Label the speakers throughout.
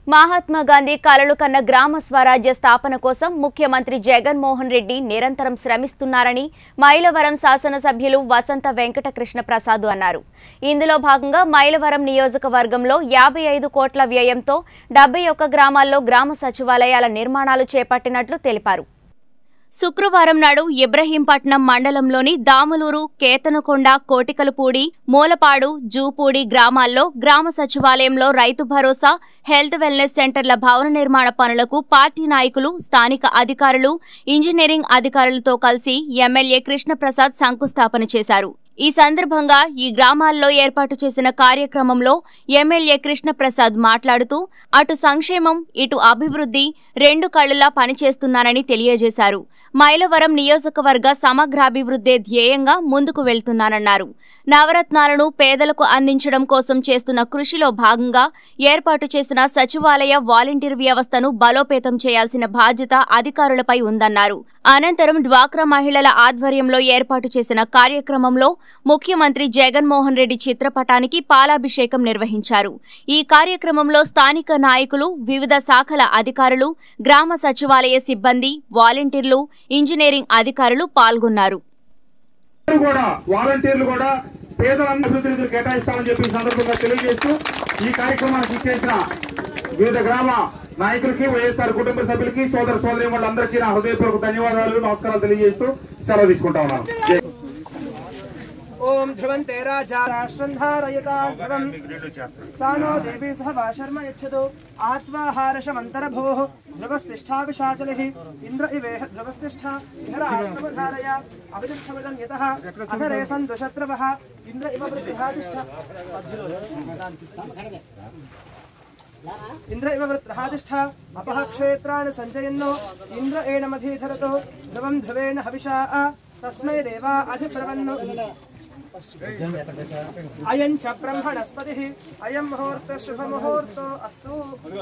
Speaker 1: మహాత్మా గాంధీ కలలు కన్న గ్రామ స్వరాజ్య స్థాపన కోసం ముఖ్యమంత్రి జగన్మోహన్ రెడ్డి నిరంతరం శ్రమిస్తున్నారని మైలవరం శాసనసభ్యులు వసంత వెంకటకృష్ణ ప్రసాద్ అన్నారు ఇందులో భాగంగా మైలవరం నియోజకవర్గంలో యాభై ఐదు కోట్ల వ్యయంతో డెబ్బై ఒక్క గ్రామాల్లో గ్రామ సచివాలయాల నిర్మాణాలు చేపట్టినట్లు తెలిపారు శుక్రవారం నాడు ఇబ్రహీంపట్నం మండలంలోని దాములూరు కేతనకొండ కోటికలపూడి మూలపాడు జూపూడి గ్రామాల్లో గ్రామ సచివాలయంలో రైతు భరోసా హెల్త్ వెల్నెస్ సెంటర్ల భవన నిర్మాణ పనులకు పార్టీ నాయకులు స్థానిక అధికారులు ఇంజనీరింగ్ అధికారులతో కలిసి ఎమ్మెల్యే కృష్ణప్రసాద్ శంకుస్థాపన చేశారు ఈ సందర్భంగా ఈ గ్రామాల్లో ఏర్పాటు చేసిన కార్యక్రమంలో ఎమ్మెల్యే కృష్ణప్రసాద్ మాట్లాడుతూ అటు సంక్షేమం ఇటు అభివృద్ధి రెండు కళ్లులా పనిచేస్తున్నానని తెలియజేశారు మైలవరం నియోజకవర్గ సమగ్రాభివృద్ధే ధ్యేయంగా ముందుకు వెళ్తున్నానన్నారు నవరత్నాలను పేదలకు అందించడం కోసం చేస్తున్న కృషిలో భాగంగా ఏర్పాటు చేసిన సచివాలయ వాలంటీర్ వ్యవస్థను బలోపేతం చేయాల్సిన బాధ్యత అధికారులపై ఉందన్నారు అనంతరం డ్వాక్రా మహిళల ఆధ్వర్యంలో ఏర్పాటు చేసిన కార్యక్రమంలో ముఖ్యమంత్రి జగన్మోహన్ రెడ్డి చిత్రపటానికి పాలాభిషేకం నిర్వహించారు ఈ కార్యక్రమంలో స్థానిక నాయకులు వివిధ శాఖల అధికారులు గ్రామ సచివాలయ సిబ్బంది వాలంటీర్లు ఇంజనీరింగ్ అధికారులు పాల్గొన్నారు
Speaker 2: అందరూ కూడా వాలంటీర్లు కూడా పేదలందరూ అభివృద్ధి నిధులు కేటాయిస్తామని చెప్పి ఈ సందర్భంగా తెలియజేస్తూ ఈ కార్యక్రమానికి ఇచ్చేసిన వివిధ గ్రామ నాయకులకి వైఎస్ఆర్ కుటుంబ సభ్యులకి సోదర సోదరి వాళ్ళందరికీ నా హృదయపూర్వక ధన్యవాదాలు నమస్కారాలు తెలియజేస్తూ సెలవు తీసుకుంటా ఉన్నాను జై
Speaker 3: ఓం ధ్రువంతే రాజా రాష్ట్రం ధారయతా ధ్రువం సానో దేవీ సహ వా శర్మ యచ్చదు ఆత్వాహారశమంతరభో ధ్రువస్తిష్ఠా విశాచలిః ఇంద్ర ఇవేహ ధ్రువస్తిష్ఠా ఇహ రాష్ట్రమధారయ అవిదిష్టవదన్ యతః అధరే సంతు శత్రవః ఇంద్ర ఇవ వృత్తిహాతిష్ఠ ఇంద్ర ఇవ వృత్రహాతిష్ఠ అపహ క్షేత్రాన్ని సంజయన్నో ఇంద్ర ఏణమధీధరతో ధ్రువం ధ్రువేణ హవిషా తస్మై దేవా అధిప్రవన్నో అయం చ బ్రహ్మణస్పతి అయం ముహూర్త శుభ ముహూర్తో అస్తు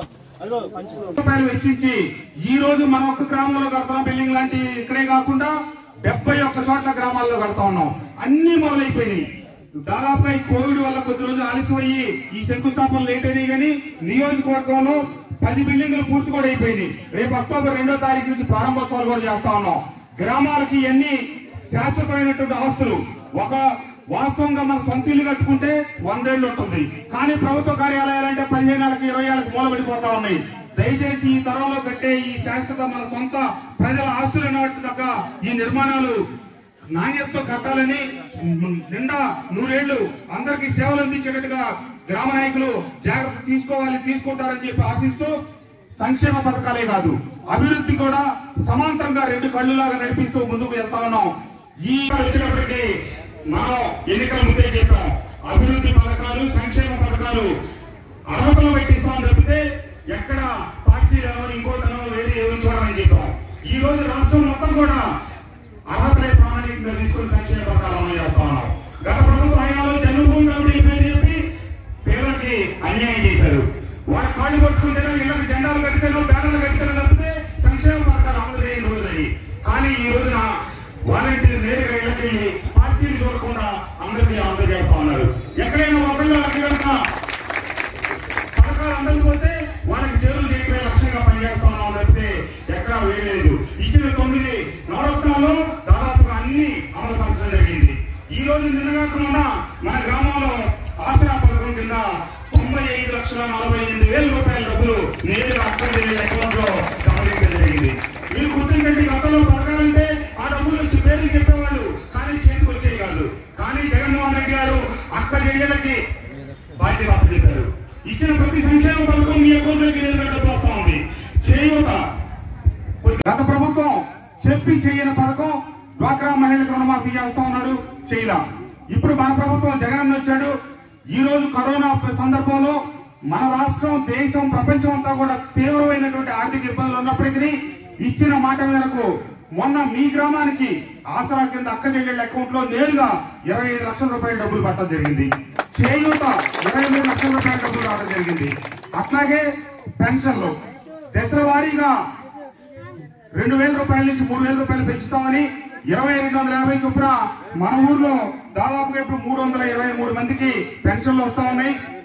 Speaker 2: రూపాయలు వెచ్చించి ఈ రోజు మన ఒక్క గ్రామంలో కడుతున్నాం బిల్డింగ్ లాంటి ఇక్కడే కాకుండా డెబ్బై ఒక్క చోట్ల గ్రామాల్లో కడతా ఉన్నాం అన్ని మొదలైపోయినాయి దాదాపుగా ఈ కోవిడ్ వల్ల కొద్ది రోజులు ఆలస్యమయ్యి ఈ శంకుస్థాపన లేట్ అయినాయి కానీ నియోజకవర్గంలో పది బిల్డింగ్లు పూర్తి కూడా అయిపోయినాయి రేపు అక్టోబర్ రెండో తారీఖు నుంచి ప్రారంభోత్సవాలు కూడా చేస్తా ఉన్నాం గ్రామాలకి ఇవన్నీ శాశ్వతమైనటువంటి ఆస్తులు ఒక వాస్తవంగా మన సొంత ఇల్లు కట్టుకుంటే వందేళ్లు ఉంటుంది కానీ ప్రభుత్వ కార్యాలయాలు అంటే పదిహేను ఏళ్ళకి ఇరవై ఏళ్ళకి మూలబడిపోతా ఉన్నాయి దయచేసి ఈ తరంలో కట్టే ఈ శాశ్వత మన సొంత ప్రజల ఆస్తులు ఈ నిర్మాణాలు నాణ్యతతో కట్టాలని నిండా నూరేళ్లు అందరికీ సేవలు అందించేటట్టుగా గ్రామ నాయకులు జాగ్రత్త తీసుకోవాలి తీసుకుంటారని చెప్పి ఆశిస్తూ సంక్షేమ పథకాలే కాదు అభివృద్ధి కూడా సమాంతరంగా రెండు కళ్ళులాగా నడిపిస్తూ ముందుకు వెళ్తా ఉన్నాం ఈ వచ్చినప్పటికీ మనం ఎన్నికల ముందే చెప్పాం అభివృద్ధి పథకాలు సంక్షేమ పథకాలు అర్హతలు పెట్టిస్తామని తప్పితే ఎక్కడ పార్టీ ఎవరు ఇంకోటనో వేరే ఏమి చూడాలని చెప్పాం ఈ రోజు రాష్ట్రం మొత్తం కూడా అర్హతలే ప్రామాణికంగా తీసుకుని సంక్షేమ పథకాలు అమలు చేస్తా ఉన్నాం గత ప్రభుత్వ హయాంలో జన్మభూమి కమిటీ పేరు చెప్పి పేదలకి అన్యాయం చేశారు వాళ్ళ కాళ్ళు పట్టుకుంటేనో ఇళ్ళకి జెండాలు కట్టితేనో బ్యానర్లు కట్టితేనో తప్పితే సంక్షేమ పథకాలు అమలు చేయని రోజు అది కానీ ఈ రోజున వాలంటీర్ నేరుగా ఇళ్ళకి పార్టీలు చూడకుండా అందరికీ అమలు చేస్తా ఉన్నారు ఎక్కడైనా ఒకళ్ళు అక్కడ పథకాలు అందకపోతే వాళ్ళకి చేరులు చేయటమే లక్ష్యంగా పనిచేస్తా ఉన్నాం తప్పితే ఎక్కడా వేయలేదు ఇచ్చిన తొమ్మిది నవరత్నాలు దాదాపుగా అన్ని అమలు పరచడం జరిగింది ఈ రోజు నిన్నగాకుండా మన గ్రామంలో ఆసరా పథకం కింద తొంభై ఐదు లక్షల నలభై ఎనిమిది వేల రూపాయల డబ్బులు నేరుగా అక్కడ అకౌంట్ లో జమ చేయడం జరిగింది మీరు గుర్తించండి గతంలో పథకాలంటే ఆ డబ్బులు వచ్చి పేర్లు చెప్పేవాళ్ళు కానీ చేతికి వచ్చేవి కాదు కానీ జగన్మోహన్ రెడ్డి గారు అక్క చెయ్యలకి బాధ్యత అప్పచెప్పారు ఇచ్చిన ప్రతి సంక్షేమ పథకం మీ అకౌంట్లోకి నేరుగా డబ్బు వస్తా ఉంది చేయూత గత ప్రభుత్వం చెప్పి చేయని పథకం డ్వాక్రా మహిళలకు రుణమాఫీ చేస్తా ఉన్నారు చేయలా ఇప్పుడు మన ప్రభుత్వం జగన్ వచ్చాడు ఈ రోజు కరోనా సందర్భంలో మన రాష్ట్రం దేశం ప్రపంచం అంతా కూడా తీవ్రమైనటువంటి ఆర్థిక ఇబ్బందులు ఉన్నప్పటికీ ఇచ్చిన మాట మేరకు మొన్న మీ గ్రామానికి ఆసరా కింద అక్క చెల్లెళ్ళ అకౌంట్ లో నేరుగా ఇరవై ఐదు లక్షల రూపాయల డబ్బులు పట్టడం జరిగింది చేయూత ఇరవై మూడు లక్షల రూపాయల డబ్బులు రావడం జరిగింది అట్లాగే పెన్షన్లు దశల వారీగా రెండు వేల రూపాయల నుంచి మూడు వేల రూపాయలు పెంచుతామని ఇరవై రెండు వందల యాభై చొప్పున మన ఊర్లో దాదాపుగా ఇప్పుడు మూడు వందల ఇరవై మూడు మందికి పెన్షన్లు వస్తా ఉన్నాయి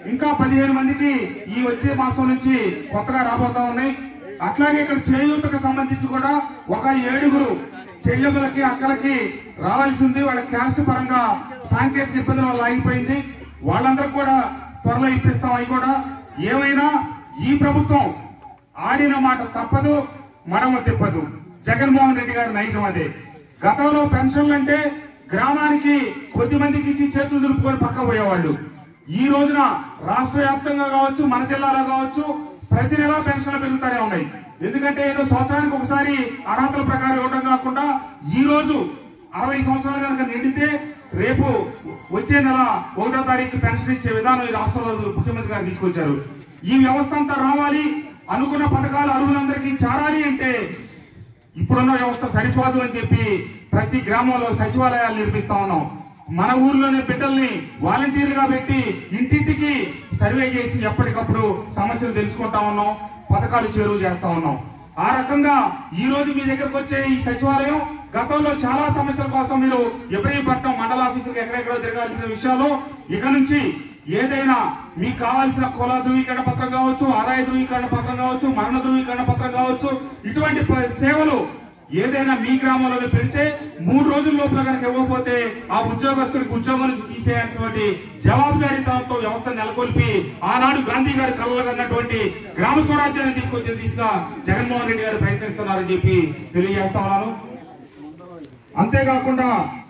Speaker 2: ఇంకా పదిహేను మందికి ఈ వచ్చే మాసం నుంచి కొత్తగా రాబోతా ఉన్నాయి అట్లాగే ఇక్కడ చేయూతకు సంబంధించి కూడా ఒక ఏడుగురు చెల్లెములకి అక్కలకి రావాల్సి ఉంది వాళ్ళ క్యాస్ట్ పరంగా సాంకేతిక ఇబ్బందుల వల్ల ఆగిపోయింది వాళ్ళందరూ కూడా త్వరలో ఇప్పిస్తాం అవి కూడా ఏమైనా ఈ ప్రభుత్వం ఆడిన మాట తప్పదు మడమ తిప్పదు జగన్మోహన్ రెడ్డి గారి నైజం అదే గతంలో పెన్షన్లు అంటే గ్రామానికి కొద్ది మందికి ఇచ్చి చేతులు దులుపుకొని పక్క పోయేవాళ్ళు ఈ రోజున రాష్ట్ర వ్యాప్తంగా కావచ్చు మన జిల్లాలో కావచ్చు ప్రతి నెల పెన్షన్లు పెరుగుతూనే ఉన్నాయి ఎందుకంటే ఏదో సంవత్సరానికి ఒకసారి అర్హతల ప్రకారం ఇవ్వడం కాకుండా ఈ రోజు అరవై సంవత్సరాలు కనుక నిండితే రేపు వచ్చే నెల ఒకటో తారీఖు పెన్షన్ ఇచ్చే విధానం ఈ రాష్ట్రంలో ముఖ్యమంత్రి గారు తీసుకొచ్చారు ఈ వ్యవస్థ అంతా రావాలి అనుకున్న పథకాలు అర్హులందరికీ చేరాలి అంటే ఇప్పుడున్న వ్యవస్థ సరిపోదు అని చెప్పి ప్రతి గ్రామంలో సచివాలయాలు నిర్మిస్తా ఉన్నాం మన ఊర్లోని బిడ్డల్ని వాలంటీర్లుగా పెట్టి ఇంటింటికి సర్వే చేసి ఎప్పటికప్పుడు సమస్యలు తెలుసుకుంటా ఉన్నాం పథకాలు చేరువ చేస్తా ఉన్నాం ఆ రకంగా ఈ రోజు మీ దగ్గరకు వచ్చే ఈ సచివాలయం గతంలో చాలా సమస్యల కోసం మీరు ఇబ్రహీంపట్నం మండల ఆఫీసులకు ఎక్కడెక్కడో తిరగాల్సిన విషయాలు ఇక నుంచి ఏదైనా మీకు కావాల్సిన కుల ధృవీకరణ పత్రం కావచ్చు ఆదాయ ధృవీకరణ పత్రం కావచ్చు మరణ ధృవీకరణ పత్రం కావచ్చు ఇటువంటి ప- సేవలు ఏదైనా మీ గ్రామంలో పెడితే మూడు రోజుల లోపల కనుక ఇవ్వకపోతే ఆ ఉద్యోగస్తుడికి ఉద్యోగం నుంచి తీసేటువంటి జవాబుదారీతనంతో వ్యవస్థ నెలకొల్పి ఆనాడు గాంధీ గారి కళ్ళలో కన్నటువంటి గ్రామ స్వరాజ్యాన్ని తీసుకొచ్చే దిశగా జగన్మోహన్ రెడ్డి గారు ప్రయత్నిస్తున్నారని చెప్పి తెలియజేస్తా ఉన్నాను అంతేకాకుండా